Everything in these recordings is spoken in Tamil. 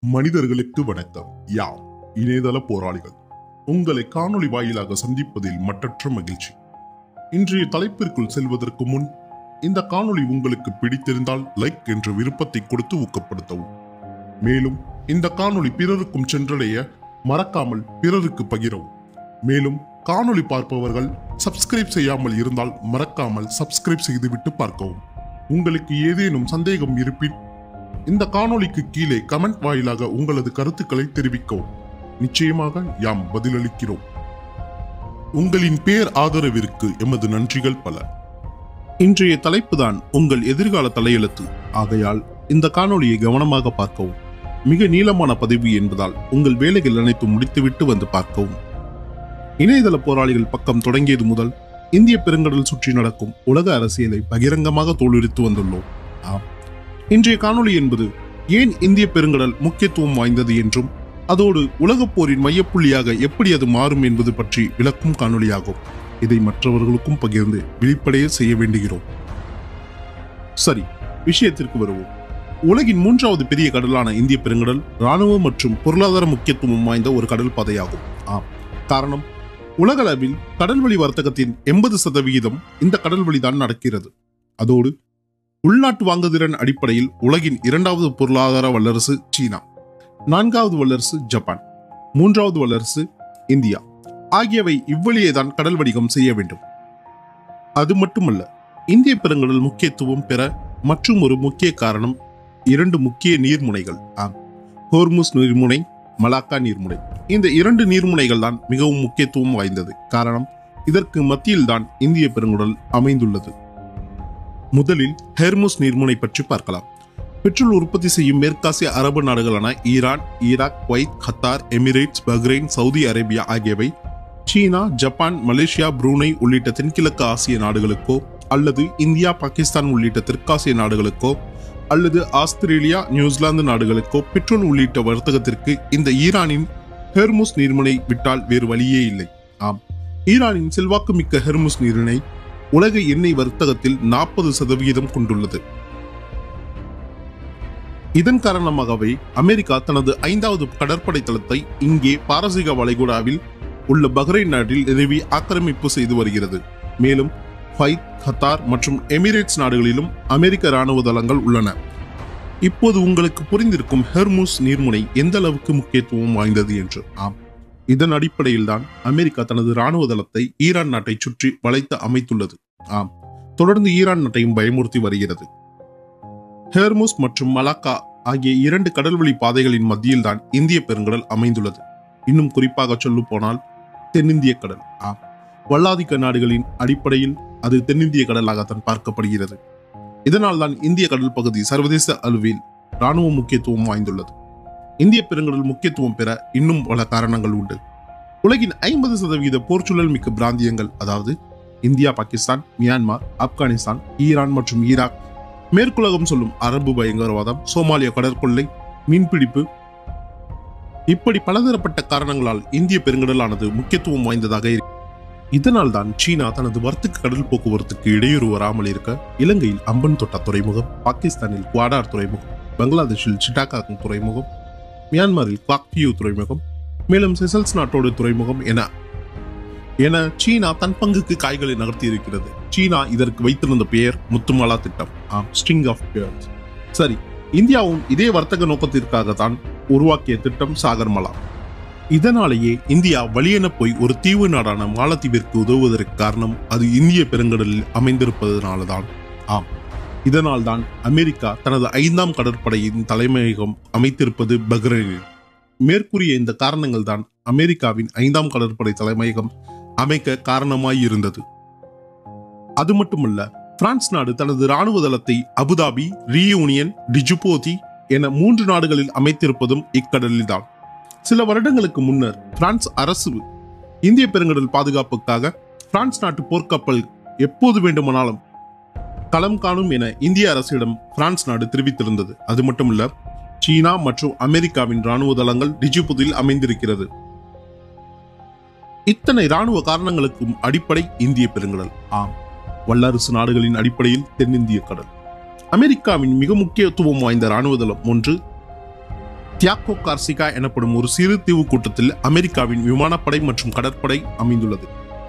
மனிதர்களுக்கு வணக்கம் யாம் இணையதள போராளிகள் உங்களை காணொளி வாயிலாக சந்திப்பதில் மட்டற்ற மகிழ்ச்சி இன்றைய தலைப்பிற்குள் செல்வதற்கு முன் இந்த காணொளி உங்களுக்கு பிடித்திருந்தால் லைக் என்ற விருப்பத்தை கொடுத்து ஊக்கப்படுத்தவும் மேலும் இந்த காணொளி பிறருக்கும் சென்றடைய மறக்காமல் பிறருக்கு பகிரவும் மேலும் காணொளி பார்ப்பவர்கள் சப்ஸ்கிரைப் செய்யாமல் இருந்தால் மறக்காமல் சப்ஸ்கிரைப் செய்துவிட்டு பார்க்கவும் உங்களுக்கு ஏதேனும் சந்தேகம் இருப்பின் இந்த காணொளிக்கு கீழே கமெண்ட் வாயிலாக உங்களது கருத்துக்களை தெரிவிக்கவும் நிச்சயமாக யாம் பதிலளிக்கிறோம் உங்களின் பேர் ஆதரவிற்கு எமது நன்றிகள் பல இன்றைய தலைப்புதான் உங்கள் எதிர்கால தலையெழுத்து ஆகையால் இந்த காணொளியை கவனமாக பார்க்கவும் மிக நீளமான பதிவு என்பதால் உங்கள் வேலைகள் அனைத்தும் முடித்துவிட்டு வந்து பார்க்கவும் இணையதள போராளிகள் பக்கம் தொடங்கியது முதல் இந்திய பெருங்கடல் சுற்றி நடக்கும் உலக அரசியலை பகிரங்கமாக தோலுரித்து வந்துள்ளோம் ஆம் இன்றைய காணொளி என்பது ஏன் இந்திய பெருங்கடல் முக்கியத்துவம் வாய்ந்தது என்றும் அதோடு உலகப் போரின் மையப்புள்ளியாக எப்படி அது மாறும் என்பது பற்றி விளக்கும் காணொளியாகும் இதை மற்றவர்களுக்கும் பகிர்ந்து விழிப்படைய செய்ய வேண்டுகிறோம் சரி விஷயத்திற்கு வருவோம் உலகின் மூன்றாவது பெரிய கடலான இந்திய பெருங்கடல் ராணுவ மற்றும் பொருளாதார முக்கியத்துவம் வாய்ந்த ஒரு கடல் பாதையாகும் ஆம் காரணம் உலகளவில் கடல்வழி வர்த்தகத்தின் எண்பது சதவிகிதம் இந்த கடல் வழிதான் நடக்கிறது அதோடு உள்நாட்டு வாங்குதிறன் அடிப்படையில் உலகின் இரண்டாவது பொருளாதார வல்லரசு சீனா நான்காவது வல்லரசு ஜப்பான் மூன்றாவது வல்லரசு இந்தியா ஆகியவை இவ்வழியே தான் கடல் வணிகம் செய்ய வேண்டும் அது மட்டுமல்ல இந்திய பெருங்கடல் முக்கியத்துவம் பெற மற்றும் ஒரு முக்கிய காரணம் இரண்டு முக்கிய நீர்முனைகள் ஆம் ஹோர்முஸ் நீர்முனை மலாக்கா நீர்முனை இந்த இரண்டு நீர்முனைகள் தான் மிகவும் முக்கியத்துவம் வாய்ந்தது காரணம் இதற்கு மத்தியில் தான் இந்திய பெருங்கடல் அமைந்துள்ளது முதலில் ஹெர்முஸ் நீர்முனை பற்றி பார்க்கலாம் பெட்ரோல் உற்பத்தி செய்யும் மேற்காசிய அரபு நாடுகளான Iran Iraq Kuwait Qatar Emirates Bahrain Saudi Arabia ஆகியவை சீனா ஜப்பான் மலேசியா புரூனை உள்ளிட்ட தென்கிழக்கு ஆசிய நாடுகளுக்கோ அல்லது இந்தியா பாகிஸ்தான் உள்ளிட்ட தெற்காசிய நாடுகளுக்கோ அல்லது ஆஸ்திரேலியா நியூசிலாந்து நாடுகளுக்கோ பெட்ரோல் உள்ளிட்ட வர்த்தகத்திற்கு இந்த ஈரானின் ஹெர்முஸ் நீர்முனை விட்டால் வேறு வழியே இல்லை ஆம் ஈரானின் செல்வாக்குமிக்க ஹெர்முஸ் நீரிணை உலக எண்ணெய் வர்த்தகத்தில் நாற்பது சதவிகிதம் கொண்டுள்ளது இதன் காரணமாகவே அமெரிக்கா தனது ஐந்தாவது கடற்படை தளத்தை இங்கே பாரசீக வளைகுடாவில் உள்ள பஹ்ரைன் நாட்டில் நிறுவி ஆக்கிரமிப்பு செய்து வருகிறது மேலும் குவைத் கத்தார் மற்றும் எமிரேட்ஸ் நாடுகளிலும் அமெரிக்க ராணுவ தளங்கள் உள்ளன இப்போது உங்களுக்கு புரிந்திருக்கும் ஹெர்முஸ் நீர்முனை எந்த அளவுக்கு முக்கியத்துவம் வாய்ந்தது என்று ஆம் இதன் அடிப்படையில் தான் அமெரிக்கா தனது ராணுவ தளத்தை ஈரான் நாட்டை சுற்றி வளைத்து அமைத்துள்ளது ஆம் தொடர்ந்து ஈரான் நாட்டையும் பயமுறுத்தி வருகிறது ஹெர்முஸ் மற்றும் மலாக்கா ஆகிய இரண்டு கடல்வழி பாதைகளின் மத்தியில் தான் இந்திய பெருங்கடல் அமைந்துள்ளது இன்னும் குறிப்பாக சொல்ல போனால் தென்னிந்திய கடல் ஆம் வல்லாதிக்க நாடுகளின் அடிப்படையில் அது தென்னிந்திய கடலாகத்தான் பார்க்கப்படுகிறது இதனால் தான் இந்திய கடல் பகுதி சர்வதேச அளவில் ராணுவ முக்கியத்துவம் வாய்ந்துள்ளது இந்திய பெருங்கடல் முக்கியத்துவம் பெற இன்னும் பல காரணங்கள் உண்டு உலகின் ஐம்பது சதவீத போர்ச்சூழல் மிக்க பிராந்தியங்கள் அதாவது India Pakistan Myanmar Afghanistan Iran மற்றும் ஈராக் மேற்குலகம் சொல்லும் அரபு பயங்கரவாதம் சோமாலிய கடற்கொள்ளை மீன்பிடிப்பு இப்படி பலதரப்பட்ட காரணங்களால் இந்திய பெருங்கடலானது முக்கியத்துவம் வாய்ந்ததாக இருக்கு இதனால் தான் சீனா தனது வர்த்தக கடல் போக்குவரத்துக்கு இடையூறு வராமல் இருக்க இலங்கையில் அம்பன் தொட்டா துறைமுகம் பாகிஸ்தானில் குவாடார் துறைமுகம் பங்களாதேஷில் சிட்டாகாங் துறைமுகம் மியான்மரில் குவாக்டியூ துறைமுகம் மேலும் செசல்ஸ் நாட்டோடு துறைமுகம் என என சீனா தன் பங்குக்கு காய்களை நகர்த்தி இருக்கிறது சீனா இதற்கு வைத்திருந்த பெயர் முத்துமாலா திட்டம் ஆம் ஸ்ட்ரிங் ஆஃப் பேர்ஸ் சரி இந்தியாவும் இதே வர்த்தக நோக்கத்திற்காக தான் உருவாக்கிய திட்டம் சாகர்மலா இதனாலேயே இந்தியா வழியென போய் ஒரு தீவு நாடான மாலத்தீவிற்கு உதவுவதற்கு காரணம் அது இந்திய பெருங்கடலில் அமைந்திருப்பதனால்தான் ஆம் இதனால் தான் அமெரிக்கா தனது ஐந்தாம் கடற்படையின் தலைமையகம் அமைத்திருப்பது பஹ்ரைனில் மேற்கூறிய இந்த காரணங்கள் தான் அமெரிக்காவின் ஐந்தாம் கடற்படை தலைமையகம் அமைக்க காரணமாய் இருந்தது அது மட்டுமல்ல பிரான்ஸ் நாடு தனது ராணுவ தளத்தை அபுதாபி ரீயூனியன் டிஜுபோதி என மூன்று நாடுகளில் அமைத்திருப்பதும் இக்கடலில்தான் சில வருடங்களுக்கு முன்னர் பிரான்ஸ் அரசு இந்திய பெருங்கடல் பாதுகாப்புக்காக பிரான்ஸ் நாட்டு போர்க்கப்பல் எப்போது வேண்டுமானாலும் களம் காணும் என இந்திய அரசிடம் பிரான்ஸ் நாடு தெரிவித்திருந்தது அது மட்டுமல்ல சீனா மற்றும் அமெரிக்காவின் ராணுவ தளங்கள் டிஜிபுதில் அமைந்திருக்கிறது இத்தனை ராணுவ காரணங்களுக்கும் அடிப்படை இந்திய பெருங்கடல் ஆம் வல்லரசு நாடுகளின் அடிப்படையில் தென்னிந்திய கடல் அமெரிக்காவின் மிக முக்கியத்துவம் வாய்ந்த ராணுவ தளம் ஒன்று தியாகோ கார்சிகா எனப்படும் ஒரு சிறு தீவு கூட்டத்தில் அமெரிக்காவின் விமானப்படை மற்றும் கடற்படை அமைந்துள்ளது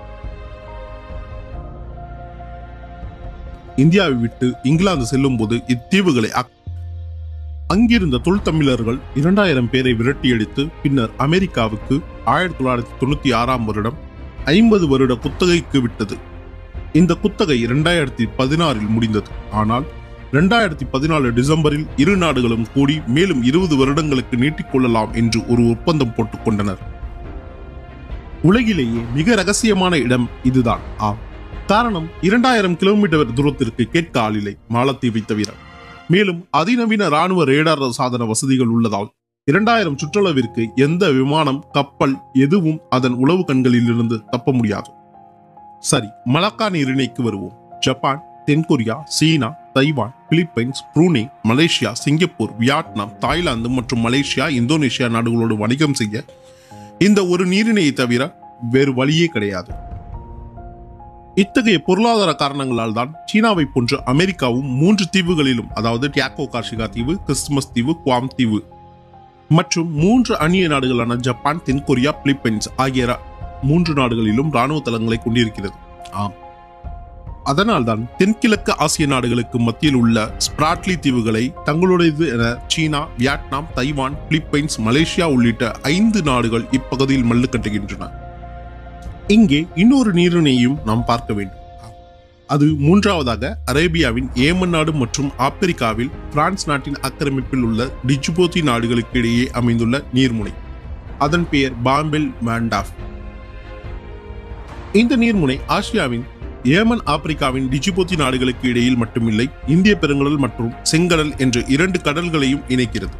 இந்தியாவை விட்டு இங்கிலாந்து செல்லும் போது இத்தீவுகளை ஆக்- அங்கிருந்த தொல்தமிழர்கள் இரண்டாயிரம் பேரை விரட்டியடித்து பின்னர் அமெரிக்காவுக்கு ஆயிரத்தி தொள்ளாயிரத்தி தொண்ணூத்தி ஆறாம் வருடம் ஐம்பது வருட குத்தகைக்கு விட்டது இந்த குத்தகை இரண்டாயிரத்தி பதினாறில் முடிந்தது ஆனால் இரண்டாயிரத்தி பதினாலு டிசம்பரில் இரு நாடுகளும் கூடி மேலும் இருபது வருடங்களுக்கு நீட்டிக்கொள்ளலாம் என்று ஒரு ஒப்பந்தம் போட்டுக் கொண்டனர் உலகிலேயே மிக ரகசியமான இடம் இதுதான் ஆம் காரணம் இரண்டாயிரம் கிலோமீட்டர் தூரத்திற்கு கேட்க ஆளில்லை மாலத்தீவை தவிர மேலும் அதிநவீன ராணுவ ரேடார் சாதன வசதிகள் உள்ளதால் இரண்டாயிரம் சுற்றளவிற்கு எந்த விமானம் கப்பல் எதுவும் அதன் உளவு கண்களிலிருந்து தப்ப முடியாது சரி மலாக்கா நீரிணைக்கு வருவோம் ஜப்பான் தென்கொரியா சீனா Taiwan Philippines Brunei Malaysia Singapore Vietnam Thailand மற்றும் மலேசியா இந்தோனேஷியா நாடுகளோடு வணிகம் செய்ய இந்த ஒரு நீரிணையை தவிர வேறு வழியே கிடையாது இத்தகைய பொருளாதார காரணங்களால் தான் சீனாவை போன்று அமெரிக்காவும் மூன்று தீவுகளிலும் அதாவது டியாக்கோ கார்ஷிகா தீவு கிறிஸ்துமஸ் தீவு குவாம் தீவு மற்றும் மூன்று அந்நிய நாடுகளான ஜப்பான் தென்கொரியா பிலிப்பைன்ஸ் ஆகிய ரா- மூன்று நாடுகளிலும் ராணுவ தளங்களை கொண்டிருக்கிறது ஆம் அதனால்தான் தென்கிழக்கு ஆசிய நாடுகளுக்கு மத்தியில் உள்ள ஸ்பிராட்லி தீவுகளை தங்களுடையது என சீனா வியட்நாம் தைவான் பிலிப்பைன்ஸ் மலேசியா உள்ளிட்ட ஐந்து நாடுகள் இப்பகுதியில் மல்லு கட்டுகின்றன இங்கே இன்னொரு நீரிணையும் நாம் பார்க்க வேண்டும் அது மூன்றாவதாக அரேபியாவின் ஏமன் நாடு மற்றும் ஆப்பிரிக்காவில் பிரான்ஸ் நாட்டின் ஆக்கிரமிப்பில் உள்ள டிஜிபோத்தி நாடுகளுக்கு இடையே அமைந்துள்ள நீர்முனை அதன் பெயர் பாம்பெல் மாண்டாஃப் இந்த நீர்முனை ஆசியாவின் ஏமன் ஆப்பிரிக்காவின் டிஜிபோத்தி நாடுகளுக்கு இடையில் மட்டுமில்லை இந்திய பெருங்கடல் மற்றும் செங்கடல் என்ற இரண்டு கடல்களையும் இணைக்கிறது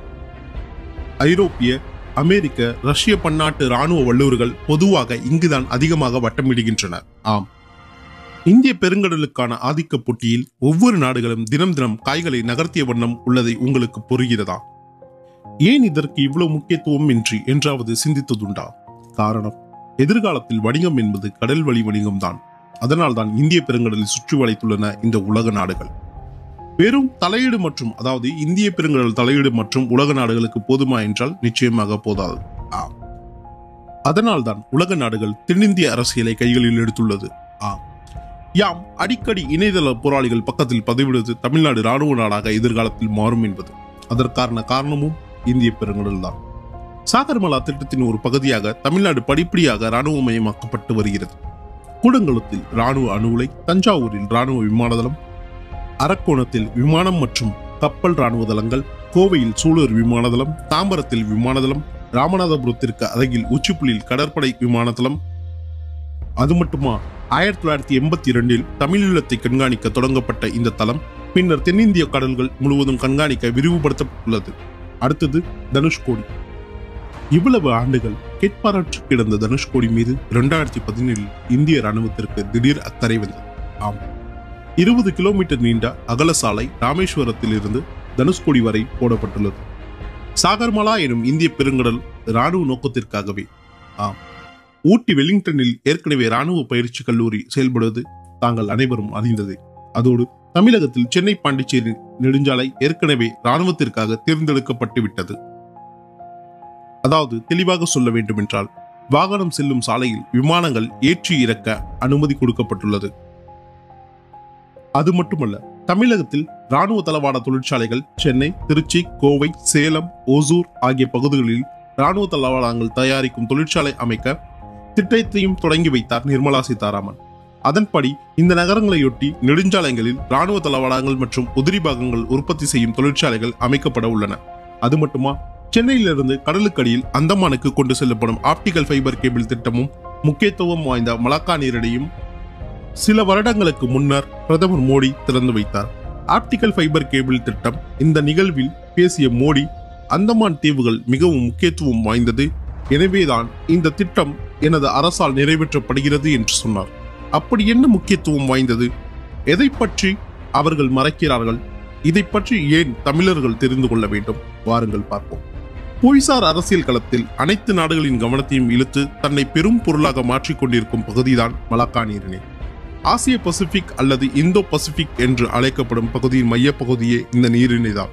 ஐரோப்பிய அமெரிக்க ரஷ்ய பன்னாட்டு ராணுவ வல்லுவர்கள் பொதுவாக இங்குதான் அதிகமாக வட்டமிடுகின்றனர் ஆம் இந்திய பெருங்கடலுக்கான ஆதிக்க போட்டியில் ஒவ்வொரு நாடுகளும் தினம் தினம் காய்களை நகர்த்திய வண்ணம் உள்ளதை உங்களுக்கு புரிகிறதா ஏன் இதற்கு இவ்வளவு முக்கியத்துவம் இன்றி என்றாவது சிந்தித்ததுண்டா காரணம் எதிர்காலத்தில் வணிகம் என்பது கடல் வழி வணிகம்தான் அதனால்தான் இந்திய பெருங்கடலில் சுற்றி வளைத்துள்ளன இந்த உலக நாடுகள் வெறும் தலையீடு மற்றும் அதாவது இந்திய பெருங்கடல் தலையீடு மற்றும் உலக நாடுகளுக்கு போதுமா என்றால் நிச்சயமாக போதாது ஆம் அதனால்தான் உலக நாடுகள் தென்னிந்திய அரசியலை கைகளில் எடுத்துள்ளது ஆம் யாம் அடிக்கடி இணையதள போராளிகள் பக்கத்தில் பதிவிடுவது தமிழ்நாடு ராணுவ நாடாக எதிர்காலத்தில் மாறும் என்பது அதற்கான காரணமும் இந்திய பெருங்கடல் தான் சாகர்மலா திட்டத்தின் ஒரு பகுதியாக தமிழ்நாடு படிப்படியாக ராணுவமயமாக்கப்பட்டு வருகிறது கூடங்குளத்தில் ராணுவ அணு உலை தஞ்சாவூரில் ராணுவ விமான தளம் அரக்கோணத்தில் விமானம் மற்றும் கப்பல் ராணுவ தளங்கள் கோவையில் சூலூர் விமான தளம் தாம்பரத்தில் விமான தளம் ராமநாதபுரத்திற்கு அருகில் உச்சிப்புலியில் கடற்படை விமான தளம் அது மட்டுமா ஆயிரத்தி தொள்ளாயிரத்தி எண்பத்தி இரண்டில் தமிழீழத்தை கண்காணிக்க தொடங்கப்பட்ட இந்த தளம் பின்னர் தென்னிந்திய கடல்கள் முழுவதும் கண்காணிக்க விரிவுபடுத்தப்பட்டுள்ளது அடுத்தது தனுஷ்கோடி இவ்வளவு ஆண்டுகள் கேட்பாரற்று கிடந்த தனுஷ்கோடி மீது இரண்டாயிரத்தி பதினேழில் இந்திய ராணுவத்திற்கு திடீர் அக்கறை வந்தது ஆம் இருபது கிலோமீட்டர் நீண்ட அகல சாலை ராமேஸ்வரத்தில் இருந்து தனுஷ்கோடி வரை போடப்பட்டுள்ளது சாகர்மாலா எனும் இந்திய பெருங்கடல் ராணுவ நோக்கத்திற்காகவே ஆம் ஊட்டி வெலிங்டனில் ஏற்கனவே ராணுவ பயிற்சி கல்லூரி செயல்படுவது தாங்கள் அனைவரும் அறிந்தது அதோடு தமிழகத்தில் சென்னை பாண்டிச்சேரி நெடுஞ்சாலை ஏற்கனவே ராணுவத்திற்காக தேர்ந்தெடுக்கப்பட்டு விட்டது அதாவது தெளிவாக சொல்ல வேண்டுமென்றால் வாகனம் செல்லும் சாலையில் விமானங்கள் ஏற்றி இறக்க அனுமதி கொடுக்கப்பட்டுள்ளது அது மட்டுமல்ல தமிழகத்தில் ராணுவ தளவாட தொழிற்சாலைகள் சென்னை திருச்சி கோவை சேலம் ஓசூர் ஆகிய பகுதிகளில் ராணுவ தளவாடங்கள் தயாரிக்கும் தொழிற்சாலை அமைக்க திட்டத்தையும் தொடங்கி வைத்தார் நிர்மலா சீதாராமன் அதன்படி இந்த நகரங்களையொட்டி நெடுஞ்சாலைகளில் ராணுவ தளவாடங்கள் மற்றும் உதிரி பாகங்கள் உற்பத்தி செய்யும் தொழிற்சாலைகள் அமைக்கப்பட உள்ளன அது மட்டுமா சென்னையிலிருந்து கடலுக்கடியில் அந்தமானுக்கு கொண்டு செல்லப்படும் ஆப்டிகல் ஃபைபர் கேபிள் திட்டமும் முக்கியத்துவம் வாய்ந்த மலாக்கா நீரடியும் சில வருடங்களுக்கு முன்னர் பிரதமர் மோடி திறந்து வைத்தார் ஆப்டிகல் ஃபைபர் கேபிள் திட்டம் இந்த நிகழ்வில் பேசிய மோடி அந்தமான் தீவுகள் மிகவும் முக்கியத்துவம் வாய்ந்தது எனவேதான் இந்த திட்டம் எனது அரசால் நிறைவேற்றப்படுகிறது என்று சொன்னார் அப்படி என்ன முக்கியத்துவம் வாய்ந்தது எதை பற்றி அவர்கள் மறைக்கிறார்கள் இதை பற்றி ஏன் தமிழர்கள் தெரிந்து கொள்ள வேண்டும் வாருங்கள் பார்ப்போம் புவிசார் அரசியல் களத்தில் அனைத்து நாடுகளின் கவனத்தையும் இழுத்து தன்னை பெரும் பொருளாக மாற்றிக் கொண்டிருக்கும் பகுதிதான் மலாக்கா நீரிணை ஆசிய பசிபிக் அல்லது இந்தோ பசிபிக் என்று அழைக்கப்படும் பகுதியின் மையப்பகுதியே இந்த நீரிணைதான்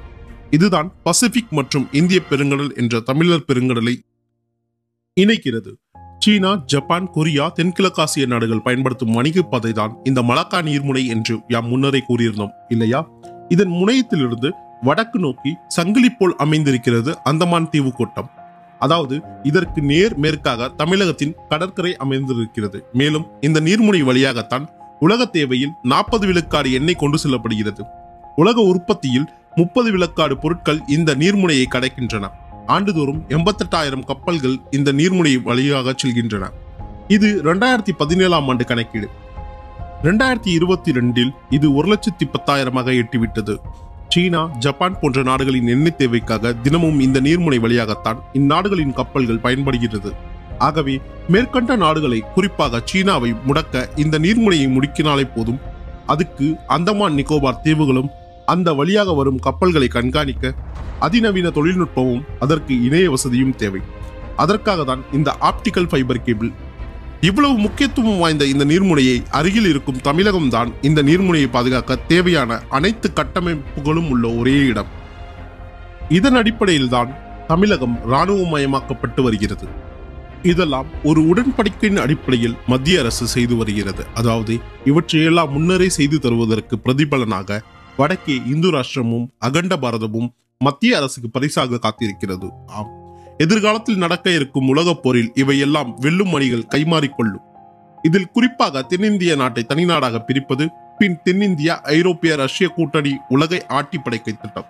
இதுதான் பசிபிக் மற்றும் இந்திய பெருங்கடல் என்ற தமிழர் பெருங்கடலை இணைக்கிறது சீனா ஜப்பான் கொரியா தென்கிழக்காசிய நாடுகள் பயன்படுத்தும் வணிக பாதை தான் இந்த மலாக்கா நீர்முனை என்று யாம் முன்னரே கூறியிருந்தோம் இல்லையா இதன் முனையத்திலிருந்து வடக்கு நோக்கி சங்கிலி போல் அமைந்திருக்கிறது அந்தமான் தீவு கோட்டம் அதாவது இதற்கு நேர் மேற்காக தமிழகத்தின் கடற்கரை அமைந்திருக்கிறது மேலும் இந்த நீர்முனை வழியாகத்தான் உலக தேவையில் நாற்பது விழுக்காடு எண்ணெய் கொண்டு செல்லப்படுகிறது உலக உற்பத்தியில் முப்பது விழுக்காடு பொருட்கள் இந்த நீர்முனையை கடக்கின்றன ஆண்டுதோறும் எண்பத்தெட்டாயிரம் கப்பல்கள் இந்த நீர்முனை வழியாக செல்கின்றன இது இரண்டாயிரத்தி பதினேழாம் ஆண்டு கணக்கீடு இரண்டாயிரத்தி இருபத்தி ரெண்டில் இது ஒரு லட்சத்தி பத்தாயிரமாக எட்டிவிட்டது சீனா ஜப்பான் போன்ற நாடுகளின் எண்ணெய் தேவைக்காக தினமும் இந்த நீர்முனை வழியாகத்தான் இந்நாடுகளின் கப்பல்கள் பயன்படுகிறது ஆகவே மேற்கண்ட நாடுகளை குறிப்பாக சீனாவை முடக்க இந்த நீர்முனையை முடுக்கினாலே போதும் அதுக்கு அந்தமான் நிக்கோபார் தீவுகளும் அந்த வழியாக வரும் கப்பல்களை கண்காணிக்க அதிநவீன தொழில்நுட்பமும் அதற்கு இணைய வசதியும் தேவை அதற்காக தான் இந்த ஆப்டிக்கல் ஃபைபர் கேபிள் இவ்வளவு முக்கியத்துவம் வாய்ந்த இந்த நீர்முனையை அருகில் இருக்கும் தமிழகம் தான் இந்த நீர்முனையை பாதுகாக்க தேவையான அனைத்து கட்டமைப்புகளும் உள்ள ஒரே இடம் இதன் அடிப்படையில் தான் தமிழகம் இராணுவமயமாக்கப்பட்டு வருகிறது இதெல்லாம் ஒரு உடன்படிக்கையின் அடிப்படையில் மத்திய அரசு செய்து வருகிறது அதாவது இவற்றையெல்லாம் முன்னரே செய்து தருவதற்கு பிரதிபலனாக வடக்கே இந்து ராஷ்டிரமும் அகண்ட பாரதமும் மத்திய அரசுக்கு பரிசாக காத்திருக்கிறது ஆம் எதிர்காலத்தில் நடக்க இருக்கும் உலகப் போரில் இவையெல்லாம் வெல்லும் அணிகள் கைமாறிக்கொள்ளும் இதில் குறிப்பாக தென்னிந்திய நாட்டை தனிநாடாக பிரிப்பது பின் தென்னிந்தியா ஐரோப்பிய ரஷ்ய கூட்டணி உலகை ஆட்டி படைக்க திட்டம்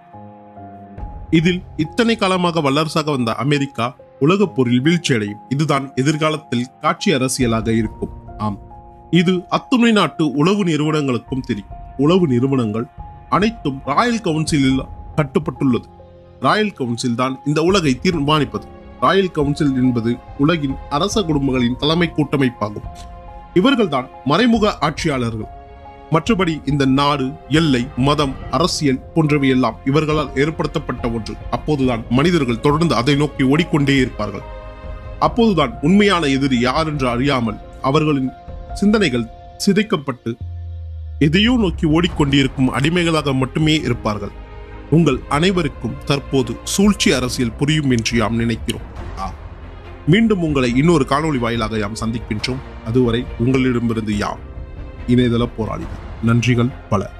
இதில் இத்தனை காலமாக வல்லரசாக வந்த அமெரிக்கா உலகப் போரில் வீழ்ச்சியடையும் இதுதான் எதிர்காலத்தில் காட்சி அரசியலாக இருக்கும் ஆம் இது அத்துணை நாட்டு உளவு நிறுவனங்களுக்கும் தெரியும் உளவு நிறுவனங்கள் அனைத்தும் ராயல் கவுன்சிலில் கட்டுப்பட்டுள்ளது ராயல் கவுன்சில் தான் இந்த உலகை தீர்மானிப்பது ராயல் கவுன்சில் என்பது உலகின் அரச குடும்பங்களின் தலைமை கூட்டமைப்பாகும் இவர்கள்தான் மறைமுக ஆட்சியாளர்கள் மற்றபடி இந்த நாடு எல்லை மதம் அரசியல் போன்றவையெல்லாம் இவர்களால் ஏற்படுத்தப்பட்ட ஒன்று அப்போதுதான் மனிதர்கள் தொடர்ந்து அதை நோக்கி ஓடிக்கொண்டே இருப்பார்கள் அப்போதுதான் உண்மையான எதிரி யார் என்று அறியாமல் அவர்களின் சிந்தனைகள் சிதைக்கப்பட்டு எதையோ நோக்கி ஓடிக்கொண்டிருக்கும் அடிமைகளாக மட்டுமே இருப்பார்கள் உங்கள் அனைவருக்கும் தற்போது சூழ்ச்சி அரசியல் புரியும் என்று யாம் நினைக்கிறோம் ஆ. மீண்டும் உங்களை இன்னொரு காணொளி வாயிலாக யாம் சந்திக்கின்றோம் அதுவரை உங்களிடமிருந்து யாம் இணையதள போராளிகள் நன்றிகள் பல